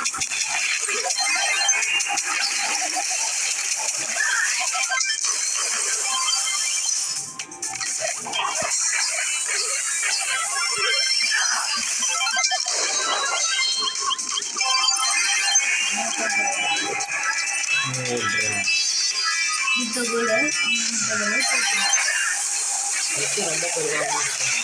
இப்போ கூட இப்போ கூட சேர்க்கணும். நெட்டு ரொம்ப பெருசாக இருக்கும்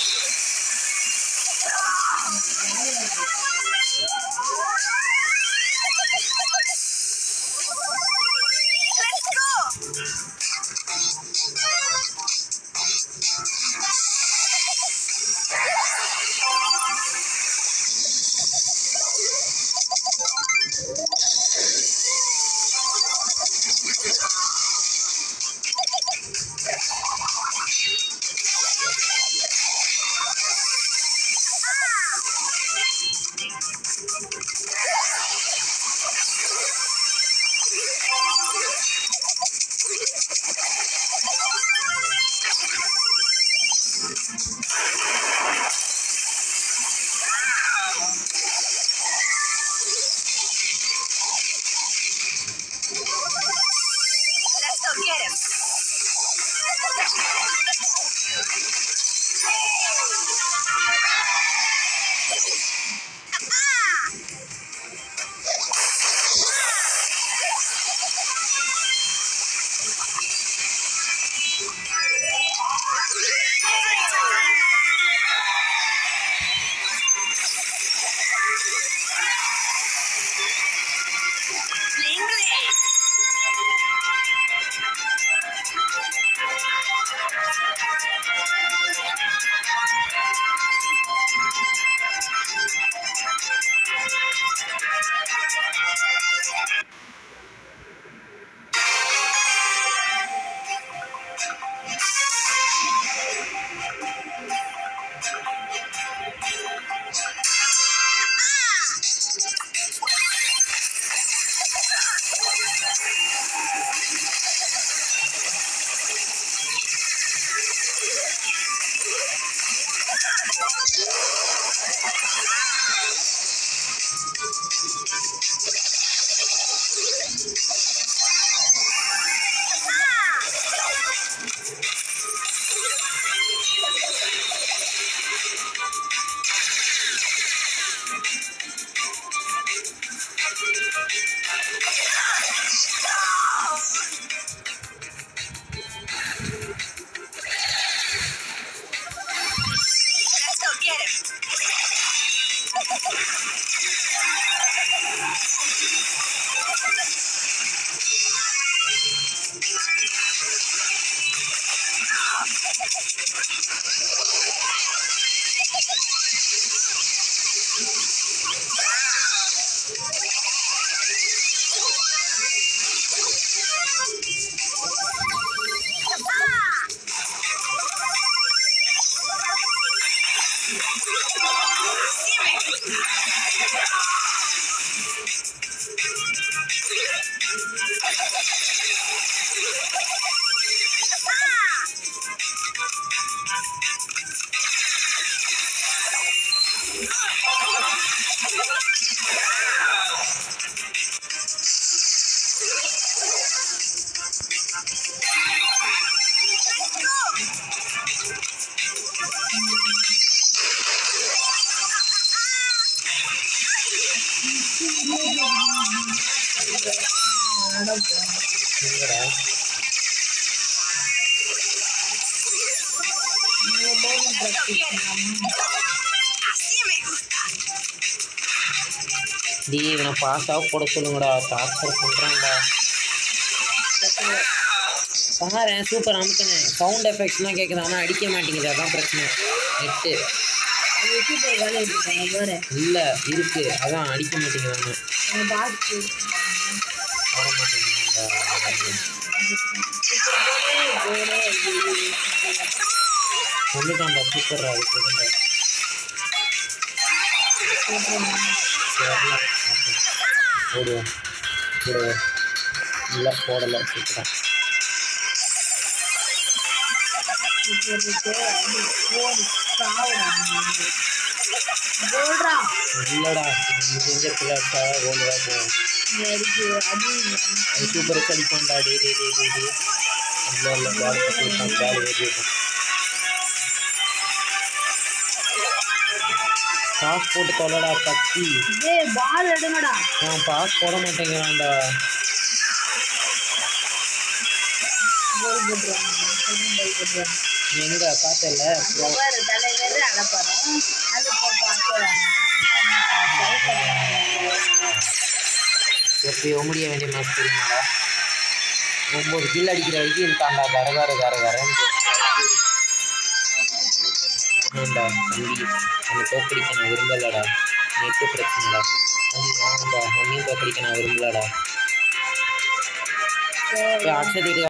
Let's go get him. Bling bling. Let's go get him. எங்கடா Así me gusta. டி இவனை பாஸாக போட சொல்லுங்கடா டார்ச்சர் பண்ணுறான்டா பாரு சூப்பர் அமுக்குனேன் சவுண்ட் எஃபெக்ட்ஸ்லாம் கேட்குது ஆனால் அடிக்க மாட்டேங்குது அதான் பிரச்சனை நெட்டு வெட்டி போய் வேலை எடுத்துட்டாங்க பாரு இல்லை இருக்கு அதான் அடிக்க மாட்டேங்குது அவன் பார்த்து வர மாட்டேங்குதுடா கொண்டுட்டான்டா சூப்பர்ரா அது போதுண்டா சரில ஓடுவோம் போடுவோம் இல்லை போடலை சூப்பரா போன் சாவுறாங்க கோல்ரா இல்லடா எனக்கு எந்த பிள்ளைட்டா கோல்டு தான் போகும் இங்க இருக்கு அது அது சூப்பர் அடிப்பான்டா டே டே டே டே டே இல்லை இல்லை பால் கட்டிருக்கான் பால் ஏறிட்டான் பாஸ் போட்டு தொல்லடா பத்தி டேய் பால் எடுங்கடா நான் பாஸ் போட மாட்டேங்கிறான்டா கோல் போட்டுருவாங்க கோல் போட்டுருவாங்க எங்க பார்த்தல பாரு தலைவர் அடப்பாரு அது பார்த்து எப்பயோ முடிய வேண்டிய மேட்ச் தெரியுமாடா ஒம்பது கில் அடிக்கிற வரைக்கும் இருக்காண்டா கரகார கரகாரன்னு ஆமாண்டா தம்பி அவனை தோக்கடிக்க நான் விரும்பலடா நெட்டு பிரச்சனைடா தம்பி ஆமாண்டா உன்னையும் தோக்கடிக்க நான் விரும்பலடா இப்போ அக்ஷதிட்டு